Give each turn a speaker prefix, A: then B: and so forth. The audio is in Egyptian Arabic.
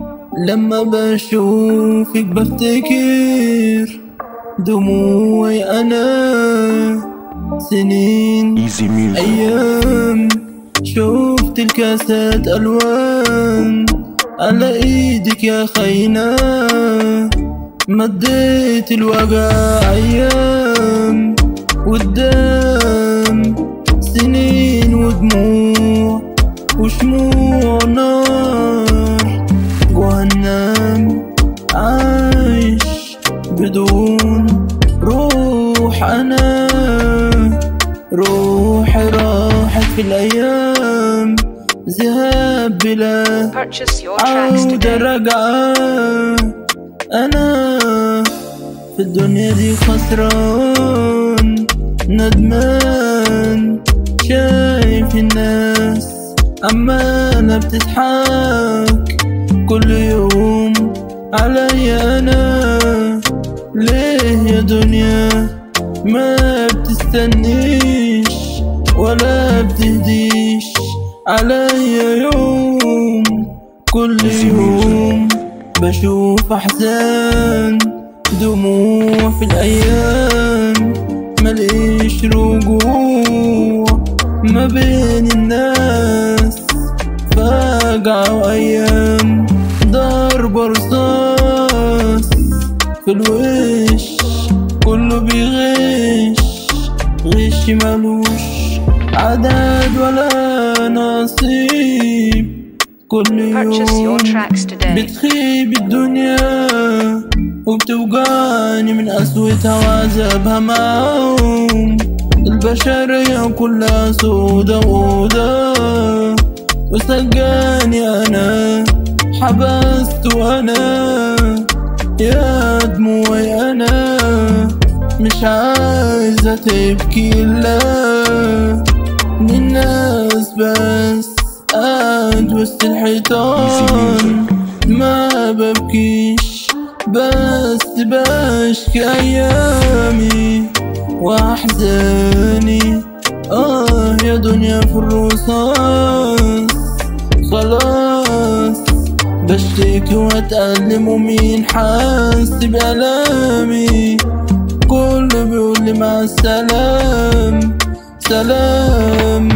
A: لما بشوفك بفتكر دموعي أنا سنين
B: Easy music.
A: أيام شفت الكاسات ألوان على إيدك يا خينا مديت الوجع أيام قدام سنين ودموع وشموع نار جهنم عايش بدون روح أنا روحي راحت في الأيام ذهاب بلا
C: Purchase your tracks
A: عودة
C: today.
A: رجعة أنا في الدنيا دي خسران ندمان شايف الناس عمالة بتضحك كل يوم عليا أنا ليه يا دنيا ما بتستنيش ولا بتهديش عليا يوم كل يوم بشوف أحزان دموع في الأيام ملقيش رجوع ما بين الناس فجعة وأيام ضرب رصاص في الوش كله بيغش غش ملوش عدد ولا نصيب كل
C: Purchase your
A: يوم
C: tracks today.
A: بتخيب الدنيا وبتوجعني من قسوتها وعذابها معاهم البشرية كلها سودا وودا وسجاني أنا حبست وأنا يا دموعي أنا مش عايزة تبكي إلا للناس بس قاعد وسط الحيطان ما ببكيش بس بشكي أيامي وأحزاني آه يا دنيا في الرصاص خلاص بشتكي واتألم ومين حاس بألامي كله بيقول لي مع السلام سلام